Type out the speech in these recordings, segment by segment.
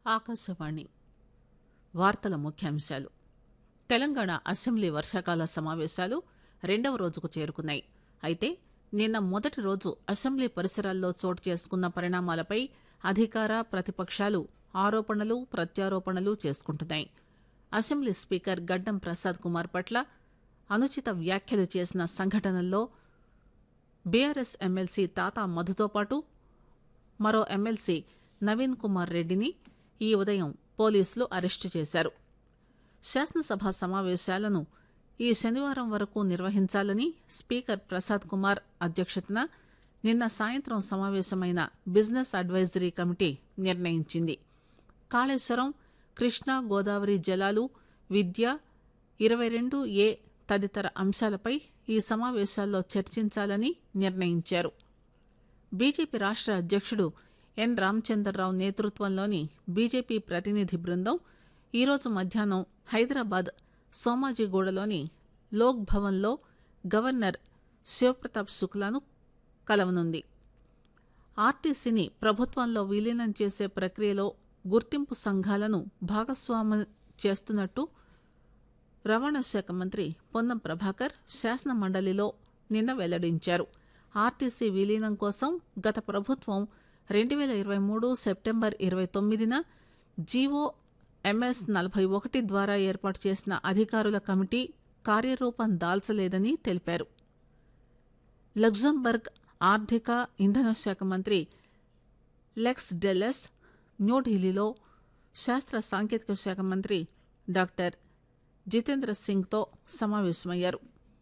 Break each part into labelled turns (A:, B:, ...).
A: ఆకాశవాణి వార్తల ముఖ్యాంశాలు తెలంగాణ అసెంబ్లీ వర్షాకాల సమావేశాలు రెండవ రోజుకు చేరుకున్నాయి అయితే నిన్న మొదటి రోజు అసెంబ్లీ పరిసరాల్లో చోటు చేసుకున్న పరిణామాలపై అధికార ప్రతిపక్షాలు ఆరోపణలు ప్రత్యారోపణలు చేసుకుంటున్నాయి అసెంబ్లీ స్పీకర్ గడ్డం ప్రసాద్ కుమార్ పట్ల అనుచిత వ్యాఖ్యలు చేసిన సంఘటనల్లో బీఆర్ఎస్ ఎమ్మెల్సీ తాతా మధుతో పాటు మరో ఎమ్మెల్సీ నవీన్ కుమార్ రెడ్డిని ఈ ఉదయం పోలీసులు అరెస్టు చేశారు శాసనసభ సమావేశాలను ఈ శనివారం వరకు నిర్వహించాలని స్పీకర్ ప్రసాద్ కుమార్ అధ్యక్షతన నిన్న సాయంత్రం సమావేశమైన బిజినెస్ అడ్వైజరీ కమిటీ నిర్ణయించింది కాళేశ్వరం కృష్ణా గోదావరి జలాలు విద్య ఇరవై రెండు ఏ తదితర అంశాలపై ఈ సమావేశాల్లో చర్చించాలని నిర్ణయించారు బీజేపీ రాష్ట్ర అధ్యక్షుడు ఎన్ రామచంద్రరావు నేతృత్వంలోని బీజేపీ ప్రతినిధి బృందం ఈరోజు మధ్యాహ్నం హైదరాబాద్ సోమాజిగూడలోని లోక్ భవన్లో గవర్నర్ శివప్రతాప్ శుక్లాను కలవనుంది ఆర్టీసీని ప్రభుత్వంలో విలీనం చేసే ప్రక్రియలో గుర్తింపు సంఘాలను భాగస్వామ్యం చేస్తున్నట్టు రవాణా శాఖ మంత్రి పొన్నం ప్రభాకర్ శాసన మండలిలో నిన్న వెల్లడించారు ఆర్టీసీ విలీనం కోసం గత ప్రభుత్వం రెండు వేల ఇరవై మూడు సెప్టెంబర్ ఇరవై తొమ్మిదిన జీవో ఎంఎస్ నలభై ఒకటి ద్వారా ఏర్పాటు చేసిన అధికారుల కమిటీ కార్యరూపం దాల్చలేదని తెలిపారు లగ్జంబర్గ్ ఆర్థిక ఇంధన శాఖ మంత్రి లెక్స్ డెల్లెస్ న్యూఢిల్లీలో శాస్త్ర సాంకేతిక శాఖ మంత్రి డాక్టర్ జితేంద్ర సింగ్తో సమావేశమయ్యారు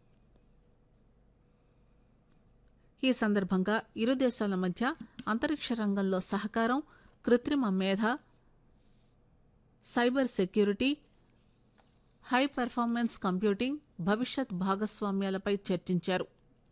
A: ఈ సందర్భంగా ఇరు దేశాల మధ్య అంతరిక్ష రంగంలో సహకారం కృత్రిమ మేధ cyber security high performance computing భవిష్యత్ భాగస్వామ్యాలపై చర్చించారు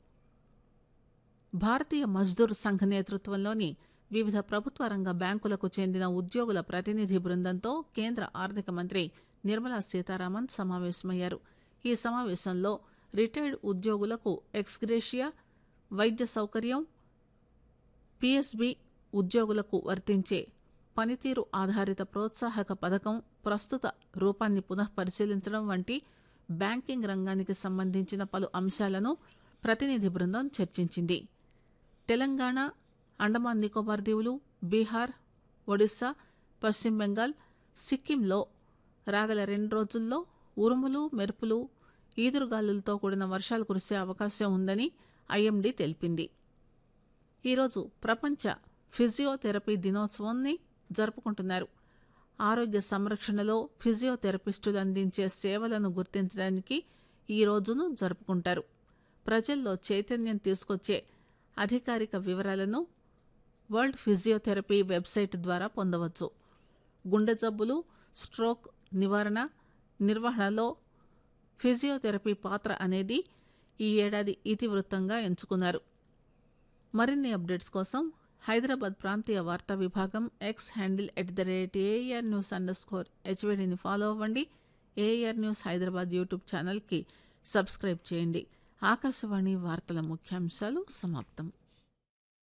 A: భారతీయ మజ్దూర్ సంఘ్ నేతృత్వంలోని వివిధ ప్రభుత్వ రంగ బ్యాంకులకు చెందిన ఉద్యోగుల ప్రతినిధి బృందంతో కేంద్ర ఆర్థిక మంత్రి నిర్మలా సీతారామన్ సమావేశమయ్యారు ఈ సమావేశంలో రిటైర్డ్ ఉద్యోగులకు ఎక్స్గ్రేషియా వైద్య సౌకర్యం పిఎస్బి ఉద్యోగులకు వర్తించే పనితీరు ఆధారిత ప్రోత్సాహక పథకం ప్రస్తుత రూపాన్ని పునః పరిశీలించడం వంటి బ్యాంకింగ్ రంగానికి సంబంధించిన పలు అంశాలను ప్రతినిధి బృందం చర్చించింది తెలంగాణ అండమాన్ నికోబార్ దీవులు బీహార్ ఒడిశా పశ్చిమ బెంగాల్ సిక్కింలో రాగల రెండు రోజుల్లో ఉరుములు మెరుపులు ఈదురుగాలులతో కూడిన వర్షాలు కురిసే అవకాశం ఉందని ఐఎండీ తెలిపింది ఈరోజు ప్రపంచ ఫిజియోథెరపీ దినోత్సవాన్ని జరుపుకుంటున్నారు ఆరోగ్య సంరక్షణలో ఫిజియోథెరపిస్టులు అందించే సేవలను గుర్తించడానికి ఈ రోజును జరుపుకుంటారు ప్రజల్లో చైతన్యం తీసుకొచ్చే అధికారిక వివరాలను వరల్డ్ ఫిజియోథెరపీ వెబ్సైట్ ద్వారా పొందవచ్చు గుండె జబ్బులు స్ట్రోక్ నివారణ నిర్వహణలో ఫిజియోథెరపీ పాత్ర అనేది ఈ ఏడాది ఇతివృత్తంగా ఎంచుకున్నారు మరిన్ని అప్డేట్స్ కోసం హైదరాబాద్ ప్రాంతీయ వార్తా విభాగం X handle at the rate AR news underscore హెచ్వీడీని ఫాలో అవ్వండి ఏఆర్ న్యూస్ హైదరాబాద్ యూట్యూబ్ ఛానల్కి సబ్స్క్రైబ్ చేయండి ఆకాశవాణి వార్తల ముఖ్యాంశాలు సమాప్తం